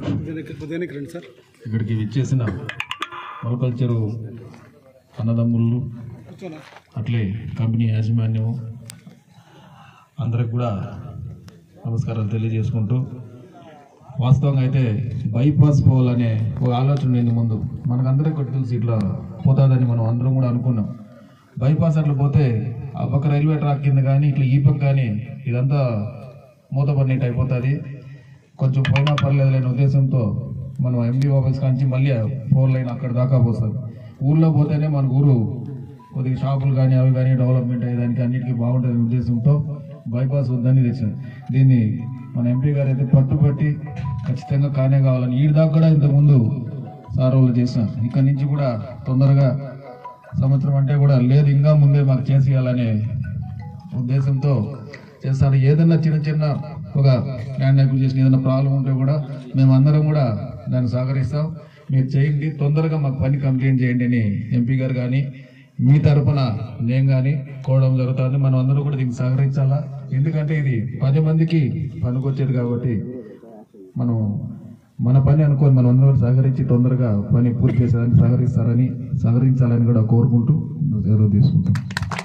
ఉదయానికి రండి సార్ ఇక్కడికి విచ్చేసిన మొలకల చెరువు అన్నదమ్ముళ్ళు కూర్చోనా అట్లే కంపెనీ యాజమాన్యం అందరికి కూడా నమస్కారాలు తెలియజేసుకుంటూ వాస్తవంగా అయితే బైపాస్ పోవాలనే ఒక ఆలోచన ఉంది ముందు మనకందరికి ఒకటి తెలిసి ఇట్లా పోతుందని మనం అందరం కూడా అనుకున్నాం బైపాస్ అట్లా పోతే ఆ పక్క రైల్వే ట్రాక్ కింద కానీ ఇట్లా ఈ పక్క కానీ ఇదంతా మూతపడినట్టు అయిపోతుంది కొంచెం పోయినా పర్లేదు లేని ఉద్దేశంతో మనం ఎండి ఆఫీస్ కాంచి మళ్ళీ ఫోర్ లైన్ అక్కడ దాకా పోస్తుంది ఊళ్ళో పోతేనే మన ఊరు కొద్దిగా షాపులు కానీ అవి కానీ డెవలప్మెంట్ అయ్యేదానికి అన్నిటికీ బాగుంటుంది ఉద్దేశంతో బైపాస్ వద్దని తెచ్చాను దీన్ని మన ఎంపీ గారు అయితే పట్టుబట్టి ఖచ్చితంగా కానే కావాలని ఈ దాకా కూడా ఇంతకుముందు సార్ వాళ్ళు చేసినారు ఇక్కడ నుంచి కూడా తొందరగా సంవత్సరం అంటే కూడా లేదు ఇంకా ముందే మాకు చేసేయాలనే ఉద్దేశంతో చేస్తారు ఏదైనా చిన్న చిన్న ఒక ల్యాండ్ అక్విజిషన్ ఏదైనా ప్రాబ్లం ఉంటే కూడా మేము అందరం కూడా దాన్ని సహకరిస్తాం మీరు చేయండి తొందరగా మాకు పని కంప్లీట్ చేయండి అని ఎంపీ గారు కానీ మీ తరపున నేను కానీ కోవడం జరుగుతుంది మనం అందరూ కూడా దీనికి సహకరించాలా ఎందుకంటే ఇది పది మందికి పనికొచ్చేది కాబట్టి మనం మన పని అనుకోని మనం అందరూ సహకరించి తొందరగా పని పూర్తి చేసేదానికి సహకరిస్తారని సహకరించాలని కూడా కోరుకుంటూ సెలవు తీసుకుంటాం